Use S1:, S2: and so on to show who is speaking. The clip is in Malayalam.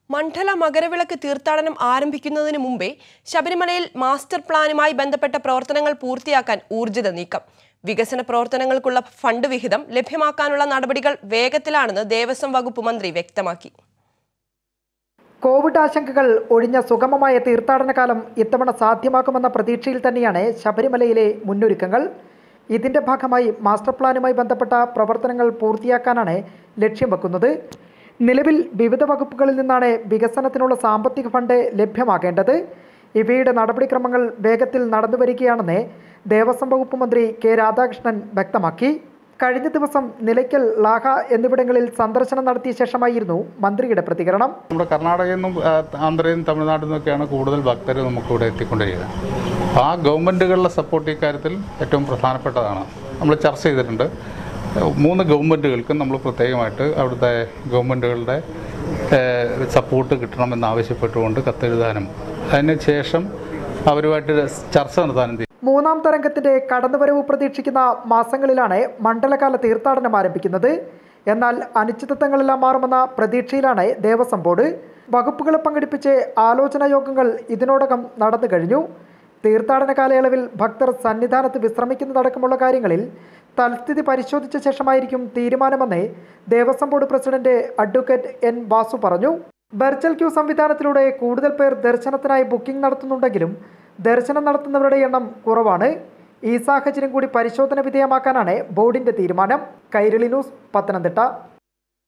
S1: മണ്ഡല മകരവിളക്ക് തീർത്ഥാടനം ആരംഭിക്കുന്നതിന് മുമ്പേ ശബരിമലയിൽ മാസ്റ്റർ പ്ലാനുമായി ബന്ധപ്പെട്ട പ്രവർത്തനങ്ങൾ പൂർത്തിയാക്കാൻ ഊർജിത നീക്കം വികസന പ്രവർത്തനങ്ങൾക്കുള്ള ഫണ്ട് വിഹിതം ലഭ്യമാക്കാനുള്ള നടപടികൾ വേഗത്തിലാണെന്ന് ദേവസ്വം വകുപ്പ് മന്ത്രി വ്യക്തമാക്കി
S2: കോവിഡ് ആശങ്കകൾ ഒഴിഞ്ഞ സുഗമമായ തീർത്ഥാടന കാലം ഇത്തവണ സാധ്യമാക്കുമെന്ന പ്രതീക്ഷയിൽ തന്നെയാണ് ശബരിമലയിലെ മുന്നൊരുക്കങ്ങൾ ഇതിന്റെ ഭാഗമായി മാസ്റ്റർ പ്ലാനുമായി ബന്ധപ്പെട്ട പ്രവർത്തനങ്ങൾ പൂർത്തിയാക്കാനാണ് ലക്ഷ്യം വെക്കുന്നത് നിലവിൽ വിവിധ വകുപ്പുകളിൽ നിന്നാണ് വികസനത്തിനുള്ള സാമ്പത്തിക ഫണ്ട് ലഭ്യമാകേണ്ടത് ഇവയുടെ നടപടിക്രമങ്ങൾ വേഗത്തിൽ നടന്നു വരികയാണെന്ന് ദേവസ്വം വകുപ്പ് മന്ത്രി കെ രാധാകൃഷ്ണൻ വ്യക്തമാക്കി കഴിഞ്ഞ ദിവസം നിലയ്ക്കൽ ലാഹ എന്നിവിടങ്ങളിൽ സന്ദർശനം നടത്തിയ ശേഷമായിരുന്നു മന്ത്രിയുടെ പ്രതികരണം
S3: നമ്മുടെ കർണാടകയിൽ നിന്നും ആ, ആന്ധ്രയിൽ നിന്നും തമിഴ്നാട്ടിൽ നിന്നൊക്കെയാണ് കൂടുതൽ ഭക്തർ നമുക്കിവിടെ എത്തിക്കൊണ്ടിരിക്കുന്നത് അപ്പോൾ ആ ഗവൺമെൻറ്റുകളുടെ സപ്പോർട്ട് ഇക്കാര്യത്തിൽ ഏറ്റവും പ്രധാനപ്പെട്ടതാണ് നമ്മൾ ചർച്ച ചെയ്തിട്ടുണ്ട് മൂന്ന് ഗവൺമെൻറ്റുകൾക്കും നമ്മൾ പ്രത്യേകമായിട്ട് അവിടുത്തെ ഗവൺമെൻറ്റുകളുടെ സപ്പോർട്ട് കിട്ടണമെന്ന് ആവശ്യപ്പെട്ടുകൊണ്ട് കത്തെഴുതാനും അതിന് ശേഷം അവരുമായിട്ട് ചർച്ച നടത്താനും തീരുമാനിച്ചു.
S2: മൂന്നാം തരംഗത്തിന്റെ കടന്നുവരവ് പ്രതീക്ഷിക്കുന്ന മാസങ്ങളിലാണ് മണ്ഡലകാല തീർത്ഥാടനം ആരംഭിക്കുന്നത് എന്നാൽ അനിശ്ചിതത്വങ്ങളെല്ലാം മാറുമെന്ന പ്രതീക്ഷയിലാണ് ദേവസ്വം ബോർഡ് വകുപ്പുകളെ പങ്കെടുപ്പിച്ച് ആലോചനാ യോഗങ്ങൾ ഇതിനോടകം നടന്നു കഴിഞ്ഞു തീർത്ഥാടന കാലയളവിൽ ഭക്തർ സന്നിധാനത്ത് വിശ്രമിക്കുന്നതടക്കമുള്ള കാര്യങ്ങളിൽ തൽസ്ഥിതി പരിശോധിച്ച ശേഷമായിരിക്കും തീരുമാനമെന്ന് Devaswom board president advocate N Vasu പറഞ്ഞു വെർച്വൽ ക്യൂ സംവിധാനത്തിലൂടെ കൂടുതൽ പേർ ദർശനത്തിനായി ബുക്കിംഗ് നടത്തുന്നുണ്ടെങ്കിലും ദർശനം നടത്തുന്നവരുടെ എണ്ണം കുറവാണ് ഈ സാഹചര്യം കൂടി പരിശോധന വിധേയമാക്കാനാണ് ബോർഡിന്റെ തീരുമാനം കൈരളി ന്യൂസ് പത്തനംതിട്ട